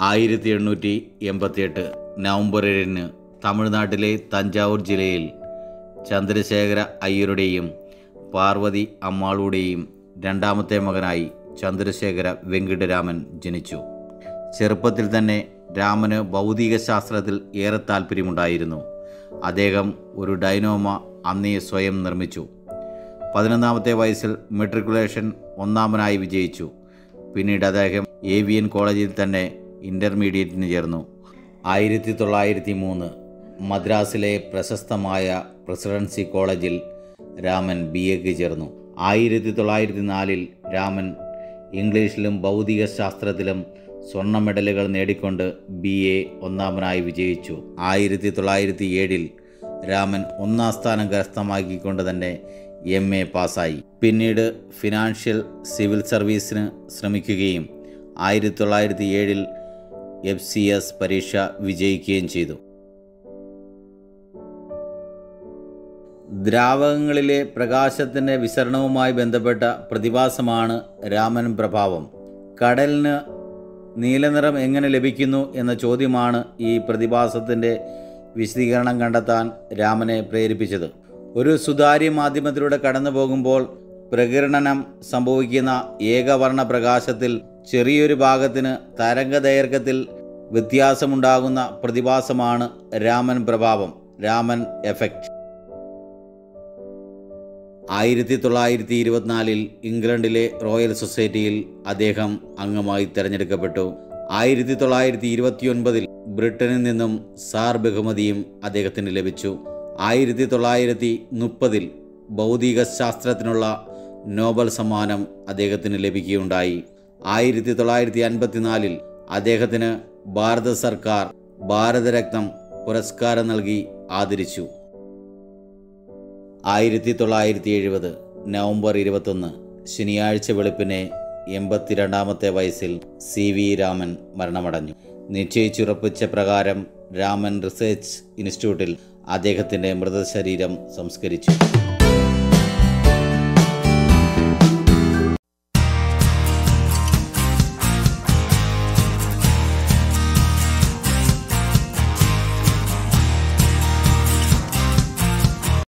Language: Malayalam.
ആയിരത്തി എണ്ണൂറ്റി എൺപത്തിയെട്ട് നവംബർ ഏഴിന് തമിഴ്നാട്ടിലെ തഞ്ചാവൂർ ജില്ലയിൽ ചന്ദ്രശേഖര അയ്യരുടെയും പാർവതി അമ്മാളുടെയും രണ്ടാമത്തെ മകനായി ചന്ദ്രശേഖര വെങ്കിടരാമൻ ജനിച്ചു ചെറുപ്പത്തിൽ തന്നെ രാമന് ഭൗതിക ശാസ്ത്രത്തിൽ ഏറെ താല്പര്യമുണ്ടായിരുന്നു അദ്ദേഹം ഒരു ഡൈനോമ അന്നേ സ്വയം നിർമ്മിച്ചു പതിനൊന്നാമത്തെ വയസ്സിൽ മെട്രിക്കുലേഷൻ ഒന്നാമനായി വിജയിച്ചു പിന്നീട് അദ്ദേഹം ഏവിയൻ കോളേജിൽ തന്നെ ഇൻ്റർമീഡിയറ്റിന് ചേർന്നു ആയിരത്തി തൊള്ളായിരത്തി മൂന്ന് മദ്രാസിലെ പ്രശസ്തമായ പ്രസിഡൻസി കോളേജിൽ രാമൻ ബി എക്ക് ചേർന്നു ആയിരത്തി തൊള്ളായിരത്തി നാലിൽ രാമൻ ഇംഗ്ലീഷിലും ഭൗതിക ശാസ്ത്രത്തിലും സ്വർണ്ണ മെഡലുകൾ നേടിക്കൊണ്ട് ബി എ ഒന്നാമനായി വിജയിച്ചു ആയിരത്തി തൊള്ളായിരത്തി ഏഴിൽ രാമൻ ഒന്നാം സ്ഥാനം കരസ്ഥമാക്കിക്കൊണ്ട് തന്നെ എം എ പാസ്സായി പിന്നീട് ഫിനാൻഷ്യൽ സിവിൽ സർവീസിന് ശ്രമിക്കുകയും ആയിരത്തി തൊള്ളായിരത്തി ഏഴിൽ എഫ് സി എസ് പരീക്ഷ വിജയിക്കുകയും ചെയ്തു ദ്രാവകങ്ങളിലെ പ്രകാശത്തിൻ്റെ വിസരണവുമായി ബന്ധപ്പെട്ട പ്രതിഭാസമാണ് രാമൻ പ്രഭാവം കടലിന് നീലനിറം എങ്ങനെ ലഭിക്കുന്നു എന്ന ചോദ്യമാണ് ഈ പ്രതിഭാസത്തിൻ്റെ വിശദീകരണം കണ്ടെത്താൻ രാമനെ പ്രേരിപ്പിച്ചത് ഒരു സുതാര്യ മാധ്യമത്തിലൂടെ കടന്നു പോകുമ്പോൾ പ്രകീർണനം സംഭവിക്കുന്ന ഏകവർണ്ണ പ്രകാശത്തിൽ ചെറിയൊരു ഭാഗത്തിന് തരംഗദൈർഘ്യത്തിൽ വ്യത്യാസമുണ്ടാകുന്ന പ്രതിഭാസമാണ് രാമൻ പ്രഭാവം രാമൻ എഫക്റ്റ് ആയിരത്തി തൊള്ളായിരത്തി ഇരുപത്തിനാലിൽ ഇംഗ്ലണ്ടിലെ റോയൽ സൊസൈറ്റിയിൽ അദ്ദേഹം അംഗമായി തിരഞ്ഞെടുക്കപ്പെട്ടു ആയിരത്തി തൊള്ളായിരത്തി ഇരുപത്തിയൊൻപതിൽ ബ്രിട്ടനിൽ നിന്നും സാർ ബഹുമതിയും അദ്ദേഹത്തിന് ലഭിച്ചു ആയിരത്തി തൊള്ളായിരത്തി മുപ്പതിൽ ഭൗതിക ശാസ്ത്രത്തിനുള്ള നോബൽ സമ്മാനം അദ്ദേഹത്തിന് ലഭിക്കുകയുണ്ടായി ആയിരത്തി തൊള്ളായിരത്തി അൻപത്തിനാലിൽ അദ്ദേഹത്തിന് ഭാരത സർക്കാർ ഭാരതരത്നം പുരസ്കാരം നൽകി ആദരിച്ചു ആയിരത്തി തൊള്ളായിരത്തി എഴുപത് നവംബർ ഇരുപത്തൊന്ന് ശനിയാഴ്ച വെളുപ്പിനെ എൺപത്തിരണ്ടാമത്തെ വയസ്സിൽ സി വി രാമൻ മരണമടഞ്ഞു നിശ്ചയിച്ചുറപ്പിച്ച പ്രകാരം രാമൻ റിസർച്ച് ഇൻസ്റ്റിറ്റ്യൂട്ടിൽ അദ്ദേഹത്തിൻ്റെ മൃതശരീരം സംസ്കരിച്ചു